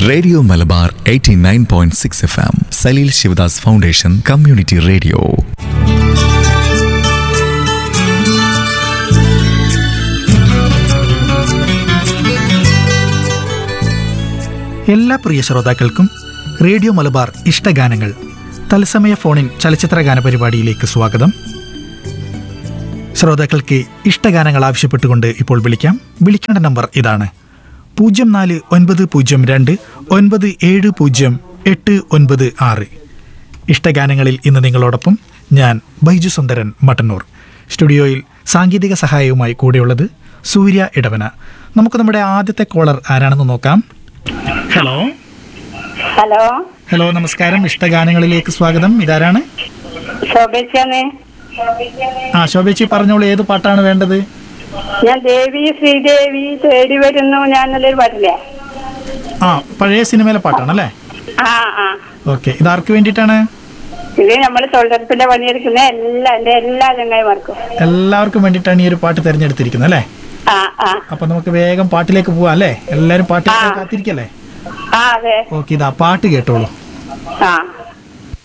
Radio Malabar 89.6 F M Saleel Shivdas foundation community radio എല്ലാ പ്രിയ ശ്രോതാക്കൾക്കും റേഡിയോ മലബാർ ഇഷ്ടഗാനങ്ങൾ തത്സമയ ഫോണിൻ ചലച്ചിത്ര ഗാന പരിപാടിയിലേക്ക് സ്വാഗതം ശ്രോതാക്കൾക്ക് ഇഷ്ടഗാനങ്ങൾ ആവശ്യപ്പെട്ടുകൊണ്ട് ഇപ്പോൾ വിളിക്കാം വിളിക്കേണ്ട നമ്പർ ഇതാണ് പൂജ്യം നാല് ഒൻപത് പൂജ്യം രണ്ട് ഒൻപത് ഏഴ് പൂജ്യം എട്ട് ഒൻപത് ആറ് ഇഷ്ടഗാനങ്ങളിൽ ഇന്ന് നിങ്ങളോടൊപ്പം ഞാൻ ബൈജു സുന്ദരൻ മട്ടന്നൂർ സ്റ്റുഡിയോയിൽ സാങ്കേതിക സഹായവുമായി കൂടെയുള്ളത് സൂര്യ ഇടവന നമുക്ക് നമ്മുടെ ആദ്യത്തെ കോളർ ആരാണെന്ന് നോക്കാം ഹലോ ഹലോ ഹലോ നമസ്കാരം ഇഷ്ടഗാനങ്ങളിലേക്ക് സ്വാഗതം ഇതാരാണ് ശോഭിച്ചാന്ന് ആ ശോഭേച്ചി പറഞ്ഞോളൂ ഏത് പാട്ടാണ് വേണ്ടത് ഞാൻ ദേവി ശ്രീദേവി തേടി വരുന്നു ഞാൻ നല്ലൊരു പാട്ടില്ലേ ആ പഴയ സിനിമയിലെ പാട്ടാണല്ലേ ആ ആ ഓക്കെ ഇത് ആർക്ക് വേണ്ടിയിട്ടാണ് ഇത് നമ്മൾ തൊഴിലുറപ്പിന്റെ പണിയെടുക്കുന്ന എല്ലാ എന്റെ എല്ലാ ചങ്ങായിമാർക്കും എല്ലാവർക്കും വേണ്ടിയിട്ടാണ് ഈ ഒരു പാട്ട് തിരഞ്ഞെടുത്തിരിക്കുന്നത് അല്ലേ ആ ആ അപ്പൊ നമുക്ക് വേഗം പാട്ടിലേക്ക് പോവാം അല്ലേ എല്ലാരും പാട്ടിലേക്ക് ആ. കാത്തിരിക്കല്ലേ ആ അതെ ഓക്കെ ഇതാ പാട്ട് കേട്ടോളൂ ആ